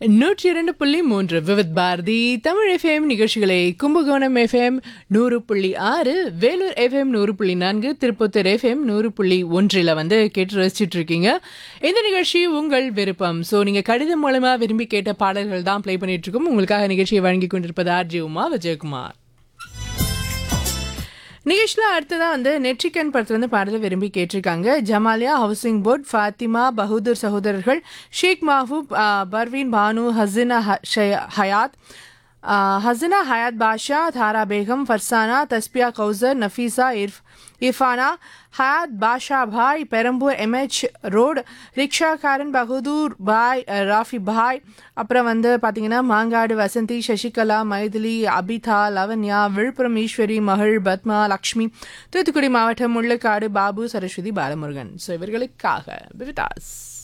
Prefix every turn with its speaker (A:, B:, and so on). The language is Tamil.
A: நூற்றி இரண்டு புள்ளி மூன்று விவித் பாரதி தமிழ் எஃப்எம் நிகழ்ச்சிகளை கும்பகோணம் எஃப்எம் நூறு புள்ளி ஆறு வேலூர் எஃப்எம் நூறு புள்ளி நான்கு திருப்பத்தூர் எஃப்எம் நூறு புள்ளி ஒன்றில் வந்து கேட்டு ரசிச்சிட்டு இருக்கீங்க இந்த நிகழ்ச்சி உங்கள் விருப்பம் ஸோ நீங்கள் கடிதம் மூலமாக விரும்பி கேட்ட பாடல்கள் தான் ப்ளே பண்ணிட்டு இருக்கோம் உங்களுக்காக நிகழ்ச்சியை வழங்கி கொண்டிருப்பது ஆர்ஜி உமா விஜயகுமார் நிகழ்ச்சியில் அடுத்ததாக வந்து நெற்றிக்கன் படத்துலேருந்து பாடலை விரும்பி கேட்டிருக்காங்க ஜமாலியா ஹவுசிங் போர்ட் ஃபாத்திமா பஹதூர் சகோதரர்கள் ஷேக் மாஹூப் ஆ, பர்வீன் பானு ஹசினா ஹ- ஷய- ஹயாத் ஆ, ஹசினா ஹயாத் பாஷா தாரா பேகம் ஃபர்சானா தஸ்பியா கௌசர் நஃபீஸா இர்ஃப் இர்ஃபானா ஹயாத் பாஷா பாய் பெரம்பூர் எம்ஹெச் ரோடு ரிக்ஷாக்காரன் பகதூர் பாய் அஹ், ராஃபி பாய் அப்புறம் வந்து பார்த்தீங்கன்னா மாங்காடு வசந்தி சசிகலா மைதிலி அபிதா லவன்யா விழுப்புரம் ஈஸ்வரி மகள் பத்மா லக்ஷ்மி தூத்துக்குடி மாவட்டம் முள்ளக்காடு பாபு சரஸ்வதி பாலமுருகன் ஸோ இவர்களுக்காக விவிதாஸ்